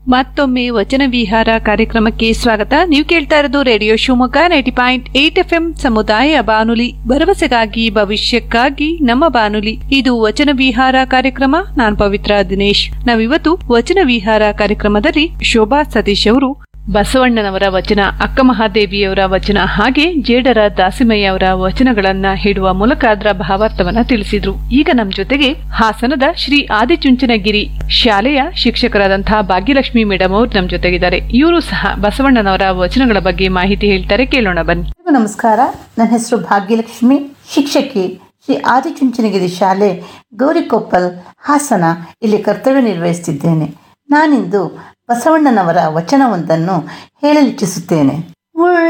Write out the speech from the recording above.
ಮತ್ತೊಮ್ಮೆ ವಚನ ವಿಹಾರ ಕಾರ್ಯಕ್ರಮಕ್ಕೆ ಸ್ವಾಗತ ನೀವು ಕೇಳ್ತಾ ಇರೋದು radio Shivamogga ninety point eight F ಸಮುದಾಯ ಬಾನುಲಿ ಭರವಸೆಗಾಗಿ ಭವಿಷ್ಯಕ್ಕಾಗಿ ನಮ್ಮ ಬಾನುಲಿ ಇದು ವಚನ ವಿಹಾರ ಕಾರ್ಯಕ್ರಮ ನಾನ್ ಪವಿತ್ರ ದಿನೇಶ್ ನಾವಿವತ್ತು ವಚನ ವಿಹಾರ ಕಾರ್ಯಕ್ರಮದಲ್ಲಿ ಶೋಭಾ ಸತೀಶ್ ಅವರು ಬಸವಣ್ಣನವರ ವಚನ ಅಕ್ಕ ಮಹಾದೇವಿಯವರ ವಚನ ಹಾಗೆ ಜೇಡರ ದಾಸಿಮಯ್ಯ ಅವರ ವಚನಗಳನ್ನ ಹೇಳುವ ಮೂಲಕ ಅದರ ಭಾವಾರ್ಥವನ್ನ ತಿಳಿಸಿದ್ರು ಈಗ ನಮ್ಮ ಜೊತೆಗೆ ಹಾಸನದ ಶ್ರೀ ಆದಿಚುಂಚನಗಿರಿ ಶಾಲೆಯ ಶಿಕ್ಷಕರಾದಂತಹ ಭಾಗ್ಯಲಕ್ಷ್ಮಿ ಮೇಡಮ್ ಅವರು ನಮ್ಮ ಜೊತೆಗಿದ್ದಾರೆ ಇವರು ಸಹ ಬಸವಣ್ಣನವರ ವಚನಗಳ ಬಗ್ಗೆ ಮಾಹಿತಿ ಹೇಳ್ತಾರೆ ಕೇಳೋಣ ಬನ್ನಿ ಎಲ್ರಿಗೂ ನಮಸ್ಕಾರ ನನ್ನ ಹೆಸರು ಭಾಗ್ಯಲಕ್ಷ್ಮಿ ಶಿಕ್ಷಕಿ ಶ್ರೀ ಆದಿಚುಂಚನಗಿರಿ ಶಾಲೆ ಗೌರಿಕೊಪ್ಪಲ್ ಹಾಸನ ಇಲ್ಲಿ ಕರ್ತವ್ಯ ನಿರ್ವಹಿಸುತ್ತಿದ್ದೇನೆ ನಾನಿಂದು ಬಸವಣ್ಣನವರ ವಚನವೊಂದನ್ನು ಹೇಳಲಿಚ್ಛಿಸುತ್ತೇನೆ